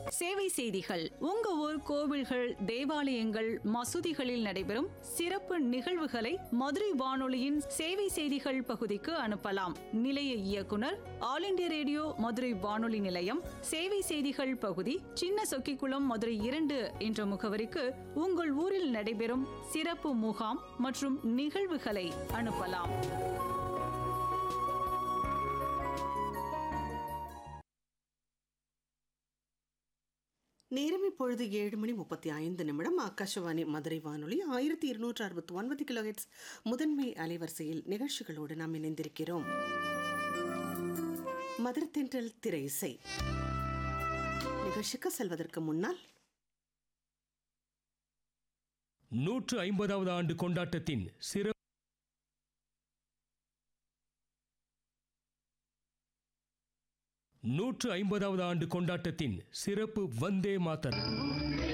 சேவை செய்திகள் உங்க ஊர் கோவில்கள் தேவாலயங்கள் மசூதிகளில் நடைபெறும் சிறப்பு நிகழ்வுகளை மதுரை வானொலியின் சேவை செய்திகள் பகுதிக்கு அனுப்பலாம் நிலைய இயக்குனர் ஆல் இண்டியா ரேடியோ மதுரை வானொலி நிலையம் சேவை செய்திகள் பகுதி சின்ன சொக்கிக்குளம் மதுரை இரண்டு என்ற முகவரிக்கு உங்கள் ஊரில் நடைபெறும் சிறப்பு முகாம் மற்றும் நிகழ்வுகளை அனுப்பலாம் நேரம் இப்பொழுது ஏழு மணி முப்பத்தி ஐந்து நிமிடம் ஆகாஷவாணி மதுரை வானொலி ஆயிரத்தி இருநூற்று அறுபத்தி ஒன்பது கிலோஹெட்ஸ் முதன்மை அலைவரிசையில் நிகழ்ச்சிகளோடு நாம் இணைந்திருக்கிறோம் மதர் தென்றல் திரை இசை நிகழ்ச்சிக்கு செல்வதற்கு முன்னால் நூற்று ஐம்பதாவது ஆண்டு கொண்டாட்டத்தின் சிறப்பு நூற்று ஐம்பதாவது ஆண்டு கொண்டாட்டத்தின் சிறப்பு வந்தே மாதர்